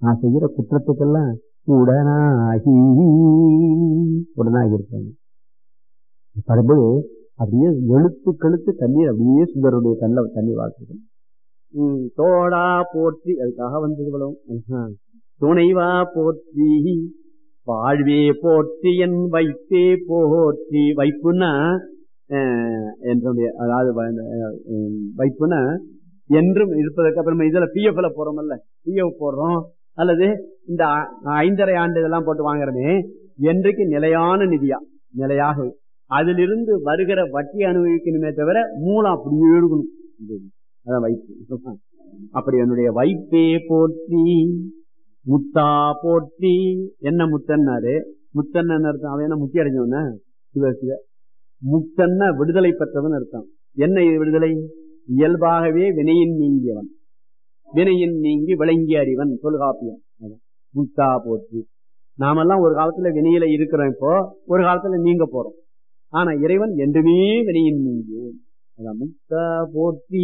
நான் செய்யற குற்றத்துக்கெல்லாம் உடனாகி உடனாகி இருப்பாங்க படும்போது அப்படியே எழுத்து கழுத்து தண்ணீர் அப்படியே சுந்தருடைய கண்ணில் தண்ணீர் வாழ்த்துக்கும் தோடா போற்றி அதுக்காக வந்தது இவ்வளவு துணைவா போற்றி வாழ்வே போற்றி என் வைப்பே போற்றி வைப்புன்னா என்னுடைய அதாவது வைப்புன்னா என்றும் இருப்பதற்கு அப்புறம் இதுல பிஎஃப்ல போறோம்ல பிஎஃப் போடுறோம் அல்லது இந்த ஐந்தரை ஆண்டு இதெல்லாம் போட்டு வாங்குறமே என்றைக்கு நிலையான நிதியா நிலையாக அதிலிருந்து வருகிற வட்டி அனுபவிக்கணுமே தவிர மூலம் அப்படியே இருக்கணும் அதான் வைப்பு அப்படி என்னுடைய வைப்பே போற்றி முத்தா போற்றி என்ன முத்தன்னாரு முத்தன் அர்த்தம் அவன் என்ன முத்தி அடைஞ்சவன சிவ சிவ முத்தன்னா விடுதலை பெற்றவன் அர்த்தம் என்ன விடுதலை இயல்பாகவே வினையின் நீங்கியவன் வினையின் நீங்கி விளங்கி அறிவன் தொல்காப்பியம் முத்தா போற்றி நாமெல்லாம் ஒரு காலத்துல வினையில இருக்கிறோம் இப்போ ஒரு காலத்துல நீங்க போறோம் ஆனா இறைவன் என்றுமே வினையின் நீங்கியவன் அதான் முத்தா போற்றி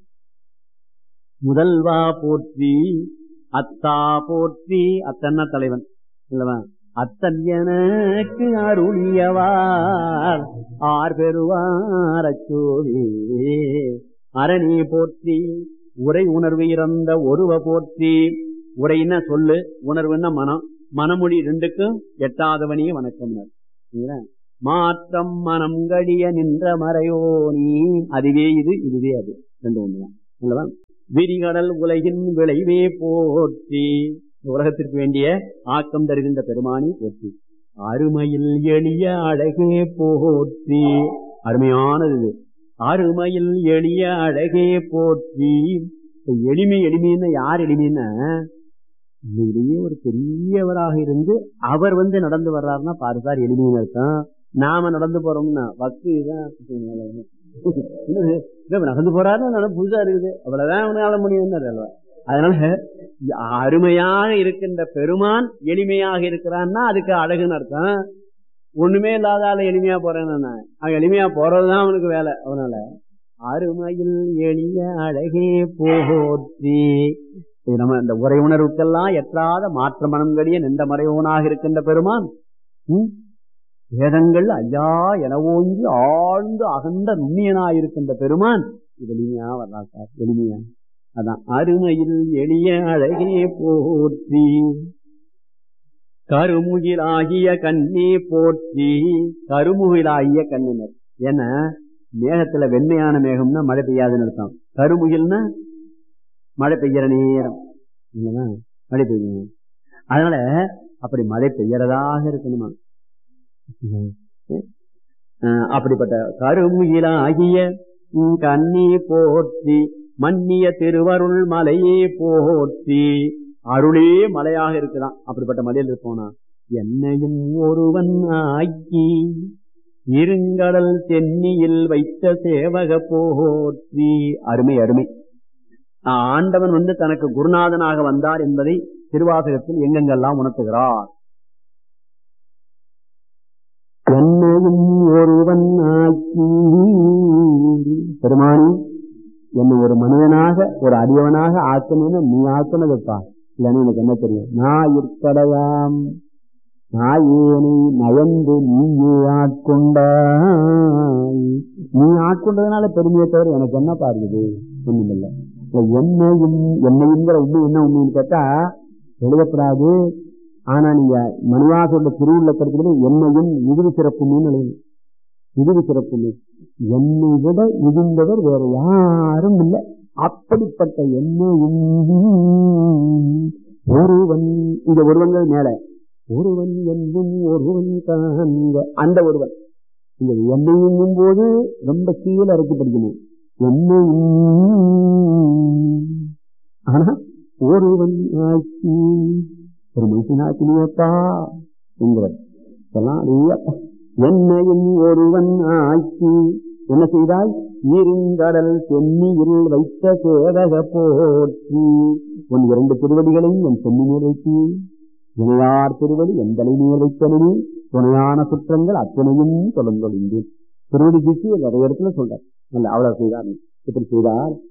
முதல்வா போற்றி அத்தா போற்றி அத்தன்னா தலைவன் இல்லவா அத்தன் எனக்கு அருளியவார் ஆர் பெறுவார் அச்சோவே அரணி போற்றி உரை உணர்வு இறந்த ஒருவ போற்றி உரைன்னா சொல்லு உணர்வுன்னா மனம் மனமொழி ரெண்டுக்கும் எட்டாதவனே வணக்கம் மாற்றம் மனம் கடிய நின்ற மறையோனி அதுவே இது இதுவே அது ரெண்டு ஒண்ணுதான் இல்லவா விரிகடல் உலகின் விளைவே போற்றி உலகத்திற்கு வேண்டிய ஆக்கம் தருகின்ற பெருமானி போற்றி அருமையில் எளிய அழகே போற்றி அருமையானது இது அருமையில் எளிய அழகே போற்றி எளிமை எளிமைன்னு யார் எளிமைன்னா உண்மையிலேயே ஒரு பெரியவராக இருந்து அவர் வந்து நடந்து வர்றாருன்னா பாரு சார் எளிமைன்னு அர்த்தம் நாம நடந்து போறோம்னா வக்கு நடந்து போறாரு புதுசா இருக்குது அவ்வளவுதான் அவனால முடியும் அதனால அருமையாக இருக்கின்ற பெருமான் எளிமையாக இருக்கிறான்னா அதுக்கு அழகுன்னு அர்த்தம் ஒண்ணுமே இல்லாத ஆள எளிமையா போறேன்னு அவன் எளிமையா போறதுதான் அவனுக்கு வேலை அவனால அருமையில் எளிய அழகே போற்றி நம்ம இந்த உரை உணர்வுக்கெல்லாம் எட்டாத மாற்ற மனம் கடிய நின்ற மறைவனாக இருக்கின்ற பெருமான் வேதங்கள் ஐயா என ஓங்கி ஆழ்ந்து அகன்ற நுண்ணியனாயிருக்கின்ற பெருமான் இது எளிமையா வரலா சார் எளிமையா அதான் அருமையில் எளிய அழகே போற்றி கருமுகிலாகிய கண்ணே போற்றி கருமுகிலாகிய கண்ணினர் ஏன்னா மேகத்துல வெண்மையான மேகம்னா மழை பெய்யாதுன்னு அர்த்தம் கருமுகில்னா மழை பெய்யற நேரம் மழை பெய்யும் அதனால அப்படி மழை பெய்யறதாக இருக்கணுமா அப்படிப்பட்ட கருமுகிலாகிய கண்ணி போற்றி மன்னிய திருவருள் மலையே போற்றி அருளே மலையாக இருக்குதான் அப்படிப்பட்ட மலையில் இருப்போனா என்னையும் ஒருவன் ஆக்கி இருங்கடல் தென்னியில் வைத்த சேவக போற்றி அருமை அருமை ஆண்டவன் வந்து தனக்கு குருநாதனாக வந்தார் என்பதை திருவாசகத்தில் எங்கெங்கெல்லாம் உணர்த்துகிறார் என்னையும் ஒருவன் ஆக்கி பெருமானி என்னை ஒரு மனிதனாக ஒரு அடியவனாக ஆக்கணும்னு நீ ஆக்குனதுப்பா இல்லன்னு எனக்கு என்ன தெரியும் நான் இருக்கடையாம் நாயேனை நயந்து நீயே ஆட்கொண்டாய் நீ ஆட்கொண்டதுனால பெருமையை தவிர எனக்கு என்ன பாருது ஒண்ணுமில்லை என்னையும் என்னையுங்கிற உண்மை என்ன உண்மைன்னு கேட்டா எழுதப்படாது ஆனா நீங்க மணிவாசோட திருவுள்ள கருத்துல என்னையும் மிகுதி சிறப்புன்னு எழுதணும் மிகுதி சிறப்புன்னு என்னை விட மிகுந்தவர் வேற யாரும் இல்லை அப்படிப்பட்ட என்னையும் ஒருவன் இந்த ஒருவங்கள் மேல ஒருவன் என்னும் ஒருவன் காண்க அந்த ஒருவன் இந்த என்னையும் போது ரொம்ப கீழே இறக்கி படிக்கணும் என்னையும் ஆனா ஒருவன் ஆட்சி ஒரு மனுஷனாக்கினியப்பா என்கிறார் இதெல்லாம் என்னையும் ஒருவன் ஆட்சி என்ன செய்தால் இருங்கடல் சென்னியில் வைத்த சேவக போற்றி உன் இரண்டு திருவடிகளையும் என் சென்னி மேல் வைத்து இணையார் திருவடி எந்தலை மேல் வைத்தனே துணையான சுற்றங்கள் அத்தனையும் தொடர்ந்தொழிந்தேன் திருவடி திச்சு நிறைய இடத்துல சொல்றார் அல்ல அவ்வளவு செய்தார் இப்படி செய்தார்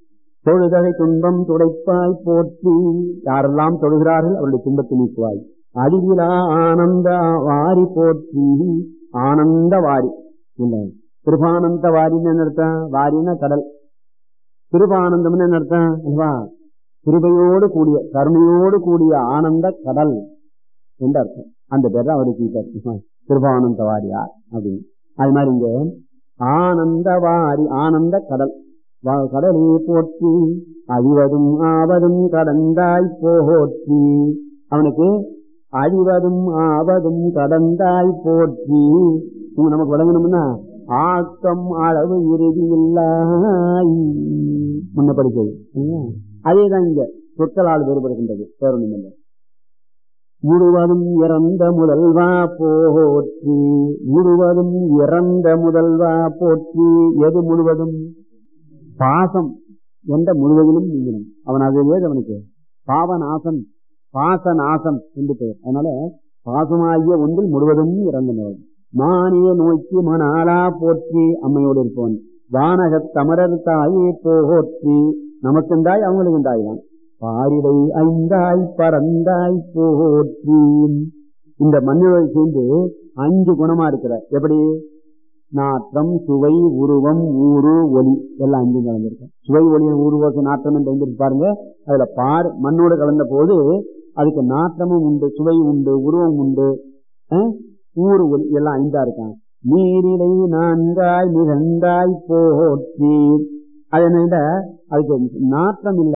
தொழுதலை துன்பம் துடைப்பாய் போற்றி யாரெல்லாம் தொழுகிறார்கள் அவருடைய துன்பத்தை நீக்குவாய் அழிவிலா ஆனந்த வாரி போற்றி ஆனந்த வாரி இல்லை கிருபானந்த வாரின்னு என்ன அர்த்தம் வாரின்னா கடல் கிருபானந்தம்னு என்ன அர்த்தம் அல்லவா கிருபையோடு கூடிய கருணையோடு கூடிய ஆனந்த கடல் என்று அர்த்தம் அந்த பேர் தான் அவருக்கு கிருபானந்த வாரியார் அப்படின்னு அது மாதிரி இங்க ஆனந்த வாரி ஆனந்த கடல் கடலே போற்றி அழிவதும் ஆவதும் கடந்தாய் போற்றி அவனுக்கு அழிவதும் ஆவதும் கடந்தாய் போற்றி நமக்கு விளங்கணும்னா ஆக்கம் அளவு இறுதி இல்லாய் முன்ன படிச்சது அதேதான் இங்க சொற்களால் வேறுபடுகின்றது பேரொன்றும் இல்லை முழுவதும் இறந்த முதல்வா போற்றி முழுவதும் இறந்த முதல்வா போற்றி எது முழுவதும் பாசம் என்ற முழுவதிலும் நீங்கணும் அவன் அது ஏது அவனுக்கு பாவநாசன் பாசநாசம் என்று பெயர் அதனால பாசமாகிய ஒன்றில் முழுவதும் இறந்தனர் மானிய நோக்கி மணாலா போற்றி அம்மையோடு இருப்பவன் வானகத் தமரர் தாயே போற்றி நமக்குண்டாய் அவங்களுக்கு உண்டாய்தான் பாரிடை ஐந்தாய் பறந்தாய் போற்றி இந்த மண்ணில் சேர்ந்து அஞ்சு குணமா இருக்கிற எப்படி நாற்றம் சுவை உருவம் ஊரு ஒளி எல்லாம் அஞ்சு கலந்துருக்கும் சுவை ஒளியின் ஊருவோச நாற்றம் என்று பாருங்க அதுல பார் மண்ணோடு கலந்த போது அதுக்கு நாற்றமும் உண்டு சுவை உண்டு உருவம் உண்டு ஊரு ஒளி எல்லாம் ஐந்தா இருக்கான் நீரிலை நான்காய் நிகழ்ந்தாய் போற்றி அது என்ன அதுக்கு நாற்றம் இல்லை